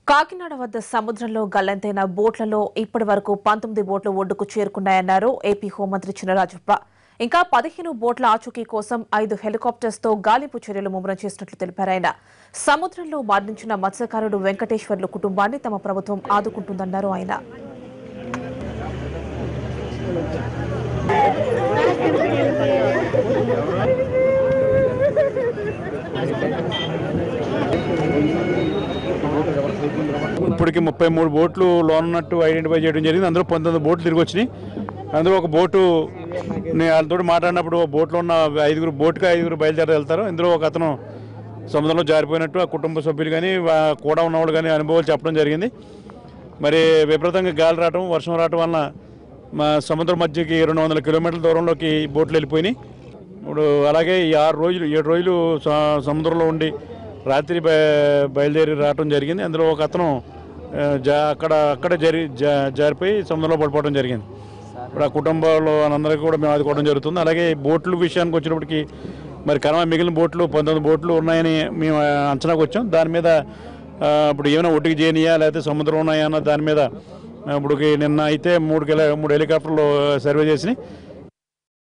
కాకినాడ వద్ద సముద్రంలో గల్లంతైన బోట్లలో ఇప్పటి వరకు పంతొమ్మిది బోట్లు ఒడ్డుకు చేరుకున్నాయన్నారు ఏపీ హోంమంత్రి చినరాజప్ప ఇంకా పదిహేను బోట్ల ఆచూకీ కోసం ఐదు హెలికాప్టర్స్ తో గాలింపు చర్యలు ముమ్మరం చేసినట్లు తెలిపారు ఆయన సముద్రంలో మరణించిన మత్స్యకారుడు వెంకటేశ్వర్లు కుటుంబాన్ని తమ ప్రభుత్వం ఆదుకుంటుందన్నారు ఆయన ఇప్పటికి ముప్పై మూడు బోట్లు లోన్ ఉన్నట్టు ఐడెంటిఫై చేయడం జరిగింది అందులో పంతొమ్మిది బోట్లు తిరిగి వచ్చినాయి అందులో ఒక బోటు నేను వాళ్ళతో మాట్లాడినప్పుడు ఓ బోట్లో ఉన్న ఐదుగురు బోటుకి ఐదుగురు బయలుదేరి వెళ్తారు ఇందులో ఒక అతను సముద్రంలో జారిపోయినట్టు ఆ కుటుంబ సభ్యులు కానీ వా- కూడా ఉన్నవాళ్ళు కానీ అనుభవాలు చెప్పడం జరిగింది మరి విపరీతంగా గాలి రావటం వర్షం రావటం వలన మా సముద్రం మధ్యకి రెండు వందల కిలోమీటర్ల దూరంలోకి ఈ బోట్లు వెళ్ళిపోయినాయి ఇప్పుడు అలాగే ఈ ఆరు రోజులు ఏడు రోజులు స- సముద్రంలో ఉండి రాత్రి బయ- బయలుదేరి రావటం జరిగింది అందులో ఒక అతను ఆ, జా అక్కడ అక్కడ జరి జా- జారిపోయి సముద్రంలో పడిపోవడం జరిగింది ఇప్పుడు ఆ కుటుంబంలో అందరికీ కూడా మేము ఆదుకోవడం జరుగుతుంది అలాగే ఈ బోట్ల విషయానికి వచ్చినప్పటికి మరి కనవ మిగిలిన బోట్లు పంతొమ్మిది బోట్లు ఉన్నాయని మేము ఆ, అంచనాకు వచ్చాం దాని మీద ఆ, ఇప్పుడు ఏమైనా ఒడ్డుకి చేయనియా లేకపోతే సముద్రం ఉన్నాయా అన్న దాని మీద ఆ, ఇప్పుడు నిన్న అయితే మూడు కిలో మూడు హెలికాప్టర్లు సర్వే చేసినాయి